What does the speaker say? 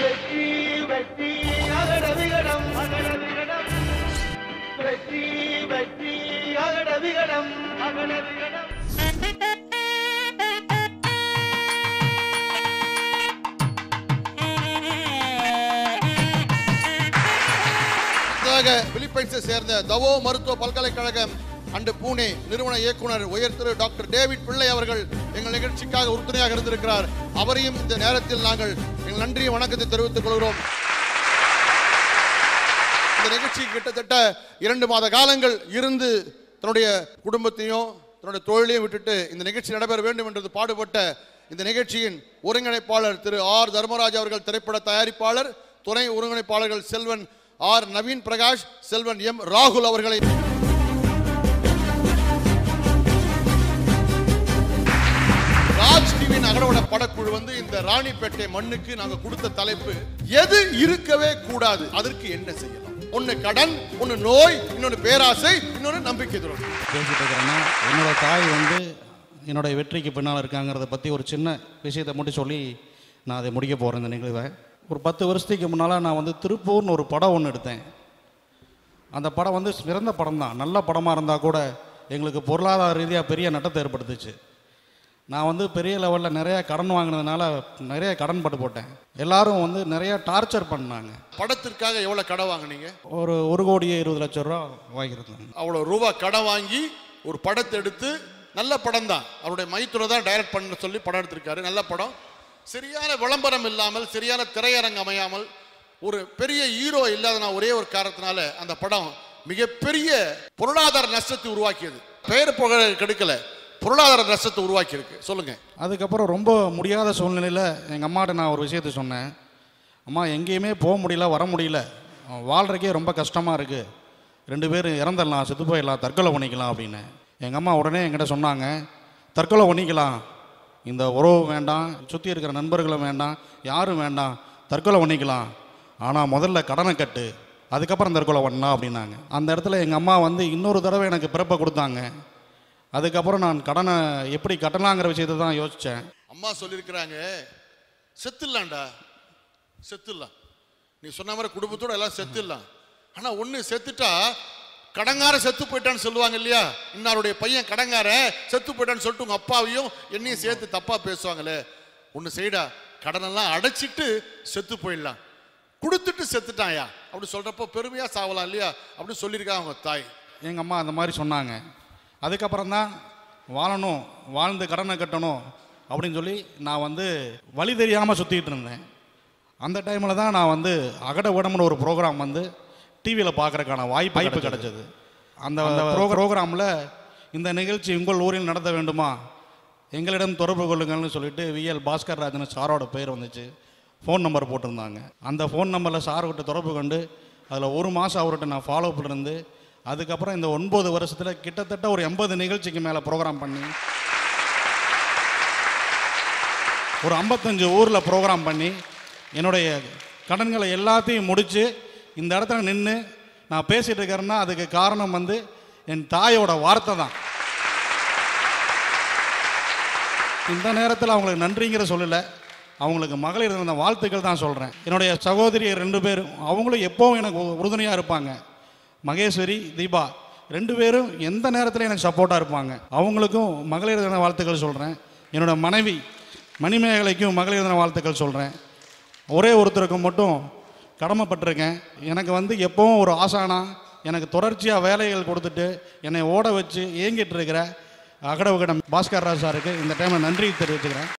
வெற்றி வெற்றி அகட விகடம் அகட விகடம் வெற்றி வெற்றி அகட விகடம் அகட விகடம் அடுத்ததாக பிலிப்பைன்ஸை சேர்ந்த தவோ மருத்துவ பல்கலைக்கழகம் அண்டு பூனே நிறுவன இயக்குனர் உயர் திரு டாக்டர் டேவிட் பிள்ளை அவர்கள் எங்கள் நிகழ்ச்சிக்காக உறுதுணையாக இருந்திருக்கிறார் அவரையும் இந்த நேரத்தில் நாங்கள் எங்கள் நன்றிய வணக்கத்தை தெரிவித்துக் கொள்கிறோம் இந்த நிகழ்ச்சி கிட்டத்தட்ட இரண்டு மாத காலங்கள் இருந்து தன்னுடைய குடும்பத்தையும் தன்னுடைய தொழிலையும் விட்டுட்டு இந்த நிகழ்ச்சி நடைபெற வேண்டும் என்றது பாடுபட்ட இந்த நிகழ்ச்சியின் ஒருங்கிணைப்பாளர் திரு ஆர் தர்மராஜ் அவர்கள் திரைப்பட தயாரிப்பாளர் துணை ஒருங்கிணைப்பாளர்கள் செல்வன் ஆர் நவீன் பிரகாஷ் செல்வன் எம் ராகுல் அவர்களை ராஜ் டிவியின் அகடவட படக்குழு வந்து இந்த ராணிப்பேட்டை மண்ணுக்கு நாங்க கொடுத்த தலைப்பு எது இருக்கவே கூடாது அதற்கு என்ன செய்யலாம் ஒன்னு கடன் ஒன்னு நோய் இன்னொன்னு பேராசை இன்னொன்னு நம்பிக்கை துரோகம் பேசிட்டு இருக்கிறேன்னா என்னோட தாய் வந்து என்னுடைய வெற்றிக்கு பின்னால் இருக்காங்கிறத பற்றி ஒரு சின்ன விஷயத்தை மட்டும் சொல்லி நான் அதை முடிக்க போகிறேன் இந்த நிகழ்வை ஒரு பத்து வருஷத்துக்கு முன்னால் நான் வந்து திருப்பூர்னு ஒரு படம் ஒன்று எடுத்தேன் அந்த படம் வந்து சிறந்த படம் தான் நல்ல படமாக இருந்தால் கூட எங்களுக்கு பொருளாதார ரீதியாக பெரிய நட்டத்தை ஏற்படுத்துச்சு நான் வந்து பெரிய லெவலில் நிறைய கடன் வாங்கினதுனால நிறைய கடன் பட்டு போட்டேன் எல்லாரும் வந்து நிறைய டார்ச்சர் பண்ணாங்க படத்திற்காக எவ்வளவு கடன் வாங்குனீங்க ஒரு ஒரு கோடியே இருபது லட்சம் ரூபா வாங்கியிருந்தாங்க அவ்வளவு ரூபா கடன் வாங்கி ஒரு படத்தை எடுத்து நல்ல படம் தான் அவருடைய மைத்துரை தான் டைரக்ட் பண்ண சொல்லி படம் எடுத்திருக்காரு நல்ல படம் சரியான விளம்பரம் இல்லாமல் சரியான திரையரங்கு அமையாமல் ஒரு பெரிய ஹீரோ இல்லாத நான் ஒரே ஒரு காரணத்தினால அந்த படம் மிகப்பெரிய பொருளாதார நஷ்டத்தை உருவாக்கியது பெயர் புகழ கெடுக்கல பொருளாதார நஷ்டத்தை உருவாக்கி இருக்கு சொல்லுங்க அதுக்கப்புறம் ரொம்ப முடியாத சூழ்நிலையில் எங்கள் அம்மாட்ட நான் ஒரு விஷயத்த சொன்னேன் அம்மா எங்கேயுமே போக முடியல வர முடியல வாழ்கிறக்கே ரொம்ப கஷ்டமாக இருக்குது ரெண்டு பேரும் இறந்துடலாம் செத்து போயிடலாம் தற்கொலை பண்ணிக்கலாம் அப்படின்னு எங்கள் அம்மா உடனே என்கிட்ட சொன்னாங்க தற்கொலை பண்ணிக்கலாம் இந்த உறவு வேண்டாம் சுற்றி இருக்கிற நண்பர்களும் வேண்டாம் யாரும் வேண்டாம் தற்கொலை பண்ணிக்கலாம் ஆனால் முதல்ல கடனை கட்டு அதுக்கப்புறம் தற்கொலை பண்ணலாம் அப்படின்னாங்க அந்த இடத்துல எங்கள் அம்மா வந்து இன்னொரு தடவை எனக்கு பிறப்பை கொடுத்தாங்க அதுக்கப்புறம் நான் கடனை எப்படி கட்டலாங்கிற விஷயத்தை தான் யோசித்தேன் அம்மா சொல்லியிருக்கிறாங்க செத்துடலாம்டா செத்துடலாம் நீ சொன்ன மாதிரி குடும்பத்தோட எல்லாம் செத்துடலாம் ஆனா ஒண்ணு செத்துட்டா கடங்கார செத்து போயிட்டான்னு சொல்லுவாங்க இல்லையா இன்னாருடைய பையன் கடங்கார செத்து போயிட்டான்னு சொல்லிட்டு உங்க அப்பாவையும் என்னையும் சேர்த்து தப்பா பேசுவாங்களே ஒண்ணு செய்டா கடனெல்லாம் அடைச்சிட்டு செத்து போயிடலாம் கொடுத்துட்டு செத்துட்டாயா அப்படி சொல்றப்போ பெருமையா சாவலாம் இல்லையா அப்படி சொல்லியிருக்காங்க அவங்க தாய் எங்கள் அம்மா அந்த மாதிரி சொன்னாங்க அதுக்கப்புறம் தான் வாழணும் வாழ்ந்து கடனை கட்டணும் அப்படின்னு சொல்லி நான் வந்து வழி தெரியாமல் சுற்றிக்கிட்டு இருந்தேன் அந்த டைமில் தான் நான் வந்து அகட விடம்னு ஒரு ப்ரோக்ராம் வந்து டிவியில் பார்க்குறக்கான வாய்ப்பு வாய்ப்பு கிடைச்சது அந்த ப்ரோக்ராமில் இந்த நிகழ்ச்சி உங்கள் ஊரில் நடத்த வேண்டுமா எங்களிடம் தொடர்பு கொள்ளுங்கள்னு சொல்லிட்டு விஎல் பாஸ்கர் ராஜன் சாரோட பேர் வந்துச்சு ஃபோன் நம்பர் போட்டிருந்தாங்க அந்த ஃபோன் நம்பரில் சார்கிட்ட தொடர்பு கொண்டு அதில் ஒரு மாதம் அவர்கிட்ட நான் ஃபாலோ பண்ணிருந்து அதுக்கப்புறம் இந்த ஒன்பது வருஷத்தில் கிட்டத்தட்ட ஒரு எண்பது நிகழ்ச்சிக்கு மேலே ப்ரோக்ராம் பண்ணி ஒரு ஐம்பத்தஞ்சு ஊரில் ப்ரோக்ராம் பண்ணி என்னுடைய கடன்களை எல்லாத்தையும் முடித்து இந்த இடத்துல நின்று நான் பேசிகிட்டு இருக்கிறேன்னா அதுக்கு காரணம் வந்து என் தாயோட வார்த்தை தான் இந்த நேரத்தில் அவங்களுக்கு நன்றிங்கிற சொல்லலை அவங்களுக்கு மகளிர் இருந்த வாழ்த்துக்கள் தான் சொல்கிறேன் என்னுடைய சகோதரி ரெண்டு பேரும் அவங்களும் எப்போவும் எனக்கு உறுதுணையாக இருப்பாங்க மகேஸ்வரி தீபா ரெண்டு பேரும் எந்த நேரத்தில் எனக்கு சப்போர்ட்டாக இருப்பாங்க அவங்களுக்கும் மகளிர் தின வாழ்த்துக்கள் சொல்கிறேன் என்னோட மனைவி மணிமேகலைக்கும் மகளிர் தின வாழ்த்துக்கள் சொல்கிறேன் ஒரே ஒருத்தருக்கு மட்டும் கடமைப்பட்டிருக்கேன் எனக்கு வந்து எப்பவும் ஒரு ஆசானா எனக்கு தொடர்ச்சியாக வேலைகள் கொடுத்துட்டு என்னை ஓட வச்சு இயங்கிட்டு இருக்கிற அகடவுகடம் பாஸ்கர் ராஜ் சாருக்கு இந்த டைமில் நன்றி தெரிவிச்சுக்கிறேன்